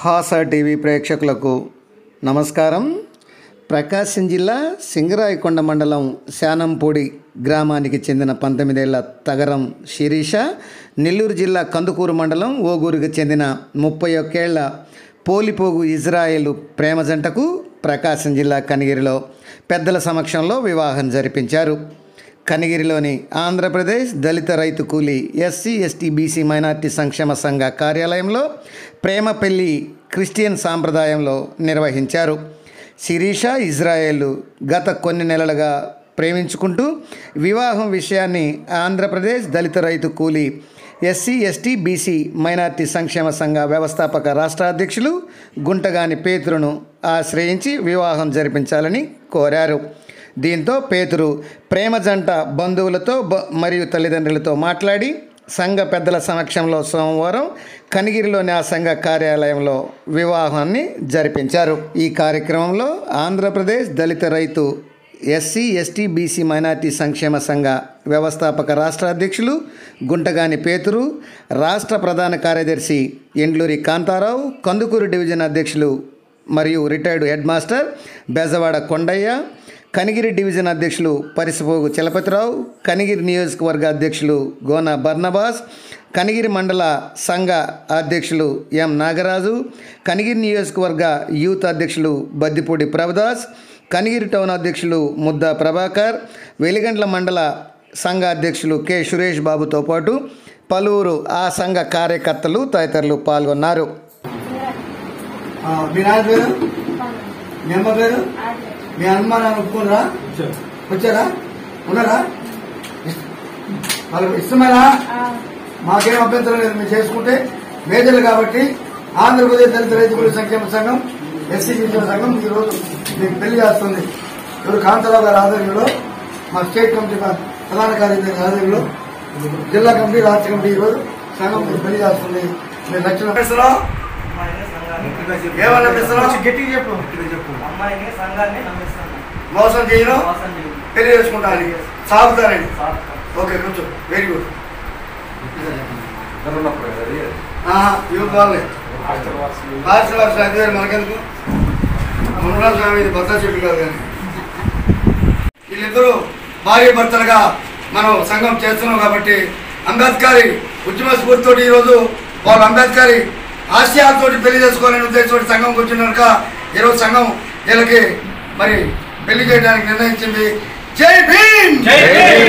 హాసా TV ప్రేక్షకులకు నమస్కారం ప్రకాశం జిల్లా సింగరాయకొండ మండలం శానంపూడి గ్రామానికి చెందిన పంతొమ్మిదేళ్ల తగరం శిరీష నెల్లూరు జిల్లా కందుకూరు మండలం ఓగూరుకు చెందిన ముప్పై ఒక్కేళ్ల పోలిపోగు ఇజ్రాయేలు ప్రేమ జంటకు ప్రకాశం జిల్లా కనిగిరిలో పెద్దల సమక్షంలో వివాహం జరిపించారు కనిగిరిలోని ఆంధ్రప్రదేశ్ దళిత రైతు కూలీ ఎస్సీ ఎస్టీ బీసీ మైనార్టీ సంక్షేమ సంఘ కార్యాలయంలో ప్రేమ పెళ్లి క్రిస్టియన్ సాంప్రదాయంలో నిర్వహించారు శిరీష ఇజ్రాయేలు గత కొన్ని నెలలుగా ప్రేమించుకుంటూ వివాహం విషయాన్ని ఆంధ్రప్రదేశ్ దళిత రైతు కూలీ ఎస్సీ ఎస్టీ బీసీ మైనార్టీ సంక్షేమ సంఘ వ్యవస్థాపక రాష్ట్ర అధ్యక్షులు గుంటగాని పేతురును ఆశ్రయించి వివాహం జరిపించాలని కోరారు దీంతో పేతురు ప్రేమ జంట బంధువులతో బ- మరియు తల్లిదండ్రులతో మాట్లాడి సంఘ పెద్దల సమక్షంలో సోమవారం కనిగిరిలోని ఆ సంఘ కార్యాలయంలో వివాహాన్ని జరిపించారు ఈ కార్యక్రమంలో ఆంధ్రప్రదేశ్ దళిత రైతు ఎస్సీ ఎస్టీ బీసీ మైనార్టీ సంక్షేమ సంఘ వ్యవస్థాపక రాష్ట్ర అధ్యక్షులు గుంటగాని పేతురు రాష్ట్ర ప్రధాన కార్యదర్శి ఎండ్లూరి కాంతారావు కందుకూరు డివిజన్ అధ్యక్షులు మరియు retired head master Bezawada Kondaiah Kanigiri division అధ్యక్షులు పరిసిపోగు చలపతిరావు కనిగిరి నియోజకవర్గ అధ్యక్షులు గోన బర్నబాస్ కనిగిరి మండల సంఘ అధ్యక్షులు ఎం నాగరాజు కనిగిరి నియోజకవర్గ యూత్ అధ్యక్షులు బద్దిపూడి ప్రభుదాస్ కనిగిరి టౌన్ అధ్యక్షులు ముద్దా ప్రభాకర్ వెలిగండ్ల మండల సంఘ అధ్యక్షులు కె సురేష్ బాబుతో పాటు పలువురు ఆ సంఘ కార్యకర్తలు తదితరులు పాల్గొన్నారు ఆ, మీ నాన్న పేరు మీ అమ్మ పేరు మీ అమ్మ నాన్న ఒప్పుకున్నారా వచ్చారా ఉన్నారా ఇస్- వాళ్ళకి ఇష్టమేనా మాకేం అభ్యంతరం లేదు మీరు చేసుకుంటే మేజర్లు కాబట్టి ఆంధ్రప్రదేశ్ దళిత రైతుల సంక్షేమ సంఘం ఎస్సీ బీసీ సంఘం ఈ రోజు మీకు పెళ్లి చేస్తుంది ఎవరు కాంతారావు గారి ఆధ్వర్యంలో మా స్టేట్ కమిటీ ప్ర- ప్రధాన కార్యదర్శి ఆధ్వర్యంలో జిల్లా కమిటీ రాష్ట్ర కమిటీ ఈ రోజు సంఘం మీకు పెళ్లి చేస్తుంది మీరు లక్షణ ఏమన్నా అనిపిస్తున్నావు? గట్టిగా చెప్పు అమ్మాయిని సంఘాన్ని నమ్మిస్తాను మోసం చేయను మోసం చేయను. పెళ్లి చేసుకుంటాను సాగుతానండి సాగుతాను. ఓకే కొంచెం వెరీ గుడ్ యూత్ వాళ్ళే పార్టీ వర్షం ఐదు వేలు మనకెందుకు మునరాజు స్వామి ఇది భర్త చెప్పి కాదు కానీ వీళ్ళిద్దరూ భార్య భర్తలుగా మనం సంఘం చేస్తున్నాం కాబట్టి అంబేద్కర్ ఉద్యమ స్ఫూర్తితో ఈరోజు వాళ్ళు అంబేద్కర్ ఆశయాలతో పెళ్లి చేసుకోవాలనే ఉద్దేశంతో సంఘం కూర్చున్నాక ఈరోజు సంఘం వీళ్ళకి మరి పెళ్లి చేయడానికి నిర్ణయించింది జై భీమ్